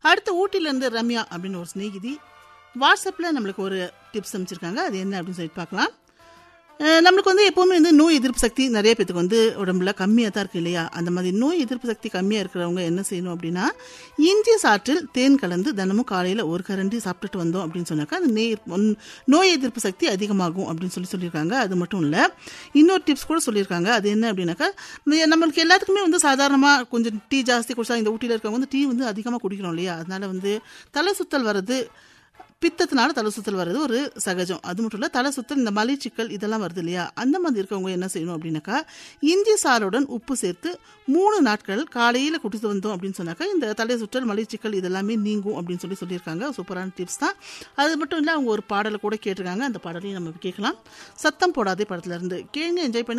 அடுத்து ஊட்டியிலேருந்து ரம்யா அப்படின்னு ஒரு ஸ்நேகிதி வாட்ஸ்அப்பில் நம்மளுக்கு ஒரு டிப்ஸ் அமைச்சிருக்காங்க அது என்ன அப்படின்னு சொல்லிட்டு பார்க்கலாம் அஹ் நம்மளுக்கு வந்து எப்போவுமே வந்து நோய் எதிர்ப்பு சக்தி நிறைய பேத்துக்கு வந்து உடம்புல கம்மியாக தான் இருக்கு இல்லையா அந்த மாதிரி நோய் எதிர்ப்பு சக்தி கம்மியாக இருக்கிறவங்க என்ன செய்யணும் அப்படின்னா இஞ்சி சாற்றில் தேன் கலந்து தினமும் காலையில் ஒரு கரண்டி சாப்பிட்டுட்டு வந்தோம் அப்படின்னு சொன்னாக்கா அந்த நெய் ஒன்- நோய் எதிர்ப்பு சக்தி அதிகமாகும் அப்படின்னு சொல்லி சொல்லியிருக்காங்க அது மட்டும் இல்லை இன்னொரு டிப்ஸ் கூட சொல்லியிருக்காங்க அது என்ன அப்படின்னாக்கா ந- நம்மளுக்கு எல்லாத்துக்குமே வந்து சாதாரணமாக கொஞ்சம் டீ ஜாஸ்தி குடிச்சா இந்த ஊட்டியில் இருக்கவங்க வந்து டீ வந்து அதிகமாக குடிக்கிறோம் இல்லையா அதனால வந்து தலை சுத்தல் வர்றது பித்தத்தினால தலை சுத்தல் வர்றது ஒரு சகஜம் அது மட்டும் இல்லை தலை சுத்தல் இந்த மலைச்சிக்கல் இதெல்லாம் வருது இல்லையா அந்த மாதிரி இருக்கவங்க என்ன செய்யணும் அப்படின்னாக்கா இஞ்சி சாறுடன் உப்பு சேர்த்து மூணு நாட்கள் காலையில் குடித்து வந்தோம் அப்படின்னு சொன்னாக்கா இந்த தலை சுற்றல் மலைச்சிக்கல் இதெல்லாமே நீங்கும் அப்படின்னு சொல்லி சொல்லியிருக்காங்க சூப்பரான டிப்ஸ் தான் அது மட்டும் இல்லை அவங்க ஒரு பாடலை கூட கேட்டிருக்காங்க அந்த பாடலையும் நம்ம கேட்கலாம் சத்தம் போடாதே படத்துல இருந்து கேளுங்க என்ஜாய் பண்ணி